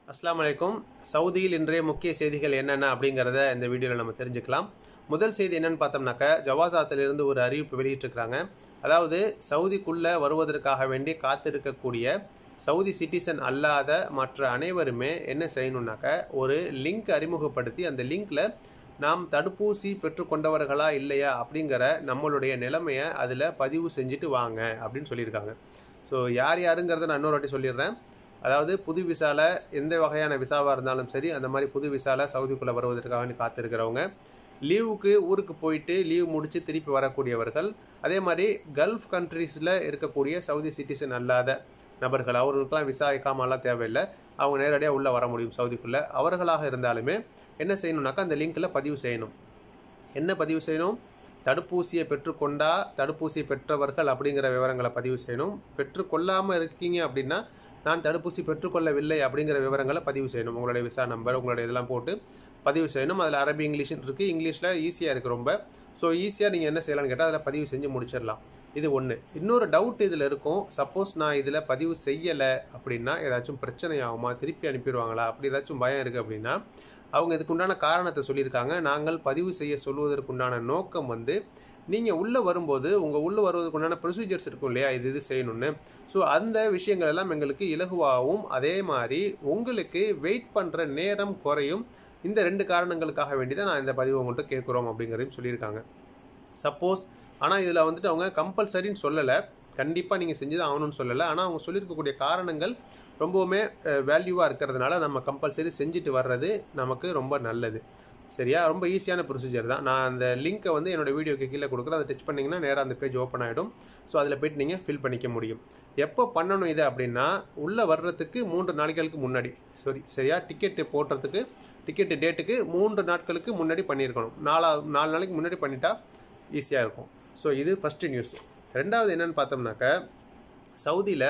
அஸ்ஸலாமு அலைக்கும் சவுதியில் இன்றைய முக்கிய செய்திகள் என்னென்ன அப்படிங்கிறத இந்த வீடியோவில் நம்ம தெரிஞ்சுக்கலாம் முதல் செய்தி என்னன்னு பார்த்தோம்னாக்க ஜவாசாத்திலிருந்து ஒரு அறிவிப்பு வெளியிட்டிருக்கிறாங்க அதாவது சவுதிக்குள்ளே வருவதற்காக வேண்டி காத்திருக்கக்கூடிய சவுதி சிட்டிசன் அல்லாத மற்ற அனைவருமே என்ன செய்யணும்னாக்க ஒரு லிங்க் அறிமுகப்படுத்தி அந்த லிங்க்ல நாம் தடுப்பூசி பெற்றுக்கொண்டவர்களா இல்லையா அப்படிங்கிற நம்மளுடைய நிலைமையை அதில் பதிவு செஞ்சுட்டு வாங்க அப்படின்னு சொல்லியிருக்காங்க ஸோ யார் யாருங்கிறத நான் இன்னொரு வாட்டி சொல்லிடுறேன் அதாவது புது விசால எந்த வகையான விசாவாக இருந்தாலும் சரி அந்த மாதிரி புது விசால சவுதிக்குள்ளே வருவதற்காக வேண்டி காத்திருக்கிறவங்க லீவுக்கு ஊருக்கு போயிட்டு லீவ் முடித்து திருப்பி வரக்கூடியவர்கள் அதே மாதிரி கல்ஃப் கண்ட்ரீஸில் இருக்கக்கூடிய சவுதி சிட்டிசன் அல்லாத நபர்கள் அவர்களுக்கெல்லாம் விசா இக்காமெல்லாம் தேவையில்லை அவங்க நேரடியாக உள்ளே வர முடியும் சவுதிக்குள்ளே அவர்களாக இருந்தாலுமே என்ன செய்யணும்னாக்கா அந்த லிங்க்கில் பதிவு செய்யணும் என்ன பதிவு செய்யணும் தடுப்பூசியை பெற்றுக்கொண்டா தடுப்பூசி பெற்றவர்கள் அப்படிங்கிற விவரங்களை பதிவு செய்யணும் பெற்றுக்கொள்ளாமல் இருக்கீங்க அப்படின்னா நான் தடுப்பூசி பெற்றுக்கொள்ளவில்லை அப்படிங்கிற விவரங்களை பதிவு செய்யணும் உங்களுடைய விசா நம்பர் உங்களுடைய இதெல்லாம் போட்டு பதிவு செய்யணும் அதில் அரபி இங்கிலீஷ் இருக்குது இங்கிலீஷில் ஈஸியாக இருக்குது ரொம்ப ஸோ ஈஸியாக நீங்கள் என்ன செய்யலாம்னு கேட்டால் அதில் பதிவு செஞ்சு முடிச்சிடலாம் இது ஒன்று இன்னொரு டவுட் இதில் இருக்கும் சப்போஸ் நான் இதில் பதிவு செய்யலை அப்படின்னா ஏதாச்சும் பிரச்சனை ஆகுமா திருப்பி அனுப்பிடுவாங்களா அப்படி ஏதாச்சும் பயம் இருக்குது அப்படின்னா அவங்க இதுக்குண்டான காரணத்தை சொல்லியிருக்காங்க நாங்கள் பதிவு செய்ய சொல்வதற்குண்டான நோக்கம் வந்து நீங்கள் உள்ளே வரும்போது உங்கள் உள்ளே வருவதற்குண்டான ப்ரொசீஜர்ஸ் இருக்கும் இல்லையா இது இது செய்யணும்னு ஸோ அந்த விஷயங்கள் எல்லாம் எங்களுக்கு இலகுவாகவும் அதே மாதிரி உங்களுக்கு வெயிட் பண்ணுற நேரம் குறையும் இந்த ரெண்டு காரணங்களுக்காக வேண்டி தான் நான் இந்த பதிவு உங்கள்கிட்ட கேட்குறோம் அப்படிங்கிறதையும் சொல்லியிருக்காங்க சப்போஸ் ஆனால் இதில் வந்துட்டு அவங்க கம்பல்சரின்னு சொல்லலை கண்டிப்பாக நீங்கள் செஞ்சு தான் ஆகணும்னு சொல்லலை ஆனால் அவங்க சொல்லியிருக்கக்கூடிய காரணங்கள் ரொம்பவுமே வேல்யூவாக இருக்கிறதுனால நம்ம கம்பல்சரி செஞ்சுட்டு வர்றது நமக்கு ரொம்ப நல்லது சரியா ரொம்ப ஈஸியான ப்ரொசீஜர் தான் நான் அந்த லிங்க்கை வந்து என்னோட வீடியோக்கு கீழே கொடுக்குறேன் அதை டச் பண்ணிங்கன்னா நேராக அந்த பேஜ் ஓப்பன் ஆகிடும் ஸோ அதில் போய்ட்டு நீங்கள் ஃபில் பண்ணிக்க முடியும் எப்போ பண்ணணும் இது அப்படின்னா உள்ளே வர்றதுக்கு மூன்று நாட்களுக்கு முன்னாடி சரி சரியா டிக்கெட்டு போடுறதுக்கு டிக்கெட்டு டேட்டுக்கு மூன்று நாட்களுக்கு முன்னாடி பண்ணியிருக்கணும் நாலா நாலு நாளைக்கு முன்னாடி பண்ணிட்டா ஈஸியாக இருக்கும் ஸோ இது ஃபஸ்ட்டு நியூஸ் ரெண்டாவது என்னென்னு பார்த்தோம்னாக்க சவுதியில்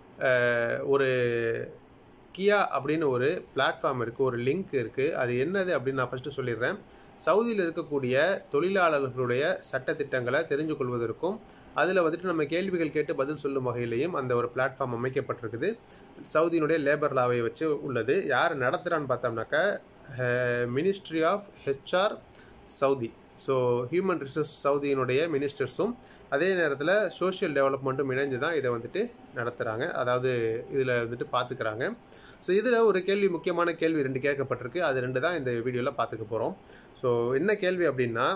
ஒரு கியா அப்படின்னு ஒரு பிளாட்ஃபார்ம் இருக்குது ஒரு லிங்க் இருக்குது அது என்னது அப்படின்னு நான் ஃபஸ்ட்டு சொல்லிடுறேன் சவுதியில் இருக்கக்கூடிய தொழிலாளர்களுடைய சட்டத்திட்டங்களை தெரிஞ்சு கொள்வதற்கும் அதில் வந்துட்டு நம்ம கேள்விகள் கேட்டு பதில் சொல்லும் வகையிலையும் அந்த ஒரு பிளாட்ஃபார்ம் அமைக்கப்பட்டிருக்குது சவுதியினுடைய லேபர் லாவை வச்சு உள்ளது யார் நடத்துகிறான்னு பார்த்தோம்னாக்கா ministry of HR Saudi so human resource சவுதியினுடைய மினிஸ்டர்ஸும் அதே நேரத்தில் சோஷியல் டெவலப்மெண்ட்டும் இணைஞ்சு தான் இதை வந்துட்டு நடத்துகிறாங்க அதாவது இதில் வந்துட்டு பார்த்துக்கிறாங்க ஸோ இதில் ஒரு கேள்வி முக்கியமான கேள்வி ரெண்டு கேட்கப்பட்டிருக்கு அது ரெண்டு தான் இந்த வீடியோவில் பார்த்துக்க போகிறோம் ஸோ என்ன கேள்வி அப்படின்னா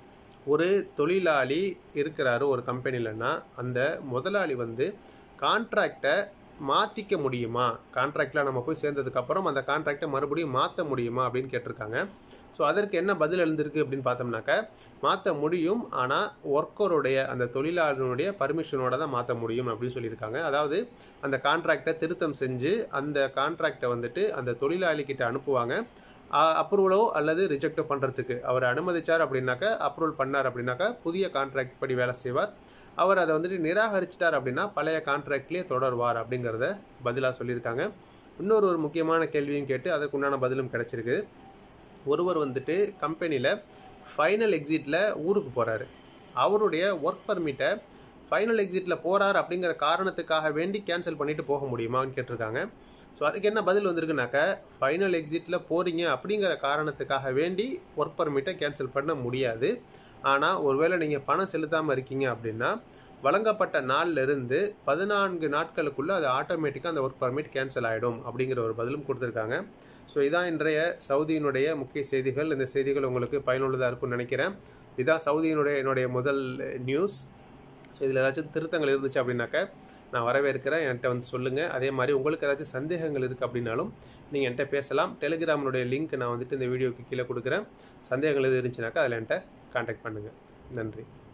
ஒரு தொழிலாளி இருக்கிறாரு ஒரு கம்பெனிலன்னா அந்த முதலாளி வந்து கான்ட்ராக்டை மாற்றிக்க முடியுமா கான்ட்ராக்டில் நம்ம போய் சேர்ந்ததுக்கப்புறம் அந்த கான்ட்ராக்டை மறுபடியும் மாற்ற முடியுமா அப்படின்னு கேட்டிருக்காங்க ஸோ அதற்கு என்ன பதில் எழுந்திருக்கு அப்படின்னு பார்த்தோம்னாக்க மாற்ற முடியும் ஆனால் ஒர்க்கருடைய அந்த தொழிலாளருடைய பர்மிஷனோட தான் மாற்ற முடியும் அப்படின்னு சொல்லியிருக்காங்க அதாவது அந்த கான்ட்ராக்டை திருத்தம் செஞ்சு அந்த கான்ட்ராக்டை வந்துட்டு அந்த தொழிலாளிக்கிட்ட அனுப்புவாங்க அப்ரூவலோ அல்லது ரிஜெக்டோ பண்ணுறதுக்கு அவர் அனுமதிச்சார் அப்படின்னாக்க அப்ரூவல் பண்ணார் அப்படின்னாக்கா புதிய கான்ட்ராக்ட் படி வேலை செய்வார் அவர் அதை வந்துட்டு நிராகரிச்சிட்டார் அப்படின்னா பழைய கான்ட்ராக்ட்லேயே தொடர்வார் அப்படிங்கிறத பதிலாக சொல்லியிருக்காங்க இன்னொரு ஒரு முக்கியமான கேள்வியும் கேட்டு அதற்குண்டான பதிலும் கிடச்சிருக்கு ஒருவர் வந்துட்டு கம்பெனியில் ஃபைனல் எக்ஸிட்டில் ஊருக்கு போகிறாரு அவருடைய ஒர்க் பர்மிட்டை ஃபைனல் எக்ஸிட்டில் போகிறார் அப்படிங்கிற காரணத்துக்காக வேண்டி கேன்சல் பண்ணிட்டு போக முடியுமான்னு கேட்டிருக்காங்க ஸோ அதுக்கு என்ன பதில் வந்திருக்குனாக்க ஃபைனல் எக்ஸிட்டில் போகிறீங்க அப்படிங்கிற காரணத்துக்காக வேண்டி ஒர்க் பர்மிட்டை கேன்சல் பண்ண முடியாது ஆனால் ஒருவேளை நீங்கள் பணம் செலுத்தாமல் இருக்கீங்க அப்படின்னா வழங்கப்பட்ட நாள்லேருந்து பதினான்கு நாட்களுக்குள்ளே அது ஆட்டோமேட்டிக்காக அந்த ஒர்க் பர்மிட் கேன்சல் ஆகிடும் அப்படிங்கிற ஒரு பதிலும் கொடுத்துருக்காங்க ஸோ இதான் இன்றைய சவுதியினுடைய முக்கிய செய்திகள் இந்த செய்திகள் உங்களுக்கு பயனுள்ளதாக இருக்கும்னு நினைக்கிறேன் இதான் சவுதியினுடைய என்னுடைய முதல் நியூஸ் ஸோ இதில் ஏதாச்சும் திருத்தங்கள் இருந்துச்சு அப்படின்னாக்க நான் வரவேற்கிறேன் என்கிட்ட வந்து சொல்லுங்கள் அதே மாதிரி உங்களுக்கு ஏதாச்சும் சந்தேகங்கள் இருக்குது அப்படின்னாலும் நீங்கள் என்கிட்ட பேசலாம் டெலிகிராமினுடைய லிங்க் நான் வந்துட்டு இந்த வீடியோக்கு கீழே கொடுக்குறேன் சந்தேகங்கள் எது இருந்துச்சுனாக்கா அதில் என்கிட்ட காண்டாக்ட் பண்ணுங்கள் நன்றி